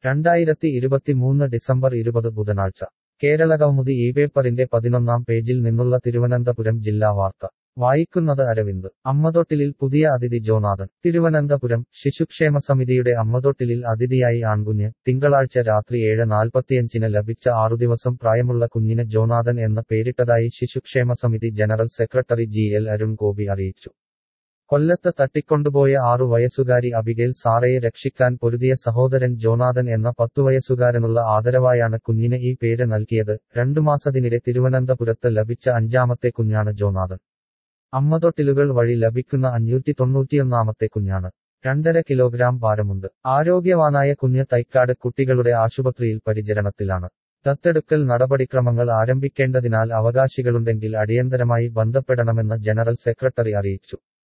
രണ്ടായിരത്തി ഇരുപത്തിമൂന്ന് ഡിസംബർ ഇരുപത് ബുധനാഴ്ച കേരളകൗമുദി ഈ പേപ്പറിന്റെ പതിനൊന്നാം പേജിൽ നിന്നുള്ള തിരുവനന്തപുരം ജില്ലാ വാർത്ത വായിക്കുന്നത് അരവിന്ദ് അമ്മതൊട്ടിലിൽ പുതിയ അതിഥി ജോനാഥൻ തിരുവനന്തപുരം ശിശുക്ഷേമ സമിതിയുടെ അമ്മതൊട്ടിലിൽ അതിഥിയായി ആൺകുഞ്ഞ് തിങ്കളാഴ്ച രാത്രി ഏഴ് നാൽപ്പത്തിയഞ്ചിന് ലഭിച്ച ആറുദിവസം പ്രായമുള്ള കുഞ്ഞിന് ജോനാഥൻ എന്ന പേരിട്ടതായി ശിശുക്ഷേമ സമിതി general secretary G L Arun Gopi അറിയിച്ചു കൊല്ലത്ത് തട്ടിക്കൊണ്ടുപോയ ആറു വയസ്സുകാരി അബിഗേൽ സാറയെ രക്ഷിക്കാൻ പൊരുതിയ സഹോദരൻ ജോനാഥൻ എന്ന പത്തുവയസ്സുകാരനുള്ള ആദരവായാണ് കുഞ്ഞിന് ഈ പേര് നൽകിയത് രണ്ടു മാസത്തിനിടെ തിരുവനന്തപുരത്ത് ലഭിച്ച അഞ്ചാമത്തെ കുഞ്ഞാണ് ജോനാഥൻ അമ്മതൊട്ടിലുകൾ വഴി ലഭിക്കുന്ന അഞ്ഞൂറ്റി തൊണ്ണൂറ്റിയൊന്നാമത്തെ കുഞ്ഞാണ് രണ്ടര കിലോഗ്രാം ഭാരമുണ്ട് ആരോഗ്യവാനായ കുഞ്ഞ് തൈക്കാട് കുട്ടികളുടെ ആശുപത്രിയിൽ പരിചരണത്തിലാണ് ദത്തെടുക്കൽ നടപടിക്രമങ്ങൾ ആരംഭിക്കേണ്ടതിനാൽ അവകാശികളുണ്ടെങ്കിൽ അടിയന്തരമായി ബന്ധപ്പെടണമെന്ന് ജനറൽ സെക്രട്ടറി അറിയിച്ചു